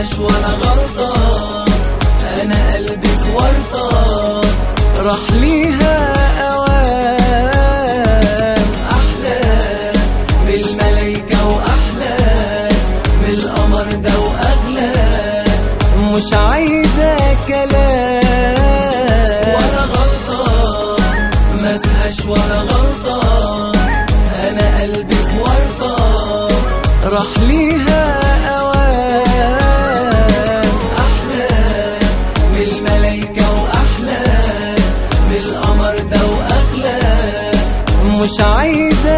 فيهاش ولا غلطة أنا قلبي في ورطة راح ليها أوام أحلى من الملايكة وأحلى من القمر ده وأغلى مش عايزة كلام ولا غلطة ما فيهاش ولا غلطة أنا قلبي في ورطة راح ليها أوام أحلى من الملايكة وأحلى من القمر ده وأغلى مش عايزة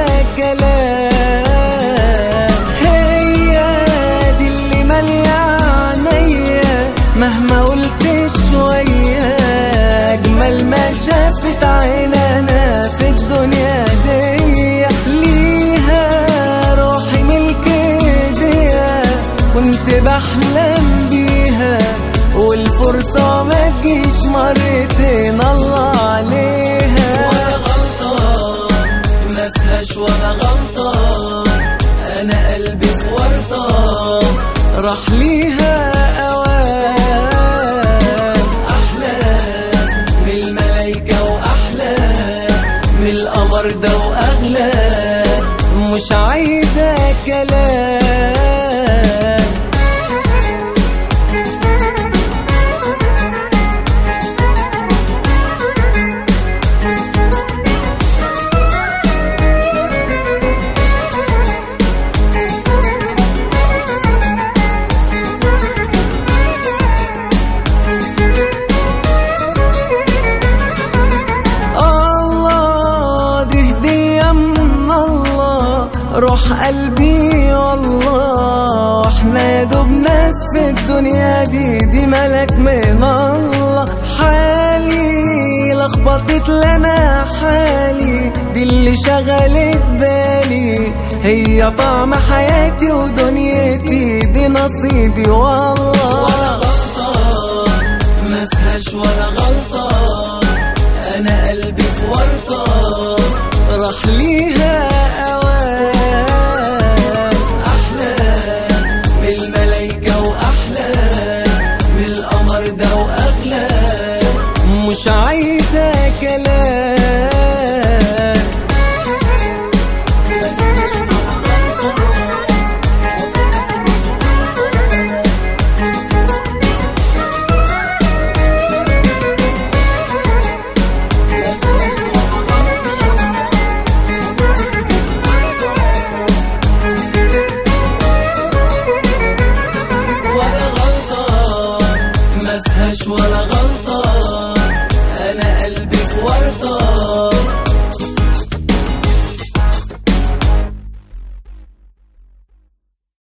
كلام هي دي اللي مالية عينيا مهما قلت شوية أجمل ما شافت عيننا في الدنيا دي ليها روحي ملك ايديها كنت بحلم بيها والفرصة ما تجيش مرتين الله عليها ولا غلطة ما فيهاش ولا غلطة أنا قلبي في ورطة راح ليها أوام أحلى من الملايكة وأحلى من القمر ده وأغلى مش عايزة كلام الله دي هدية من الله روح قلبي والله احنا يا دوب ناس في الدنيا دي دي ملك من الله حالي لخبطت لنا حالي دي اللي شغلت بالي هي طعم حياتي ودنيتي دي نصيبي والله ولا غلطة ما فيهاش ولا غلطة أنا قلبي في ورطة راح ليها أوام أحلى من الملايكة وأحلى من القمر ده وأغلى مش عايزة كلام ولا غلطة ما فيهاش ولا غلطة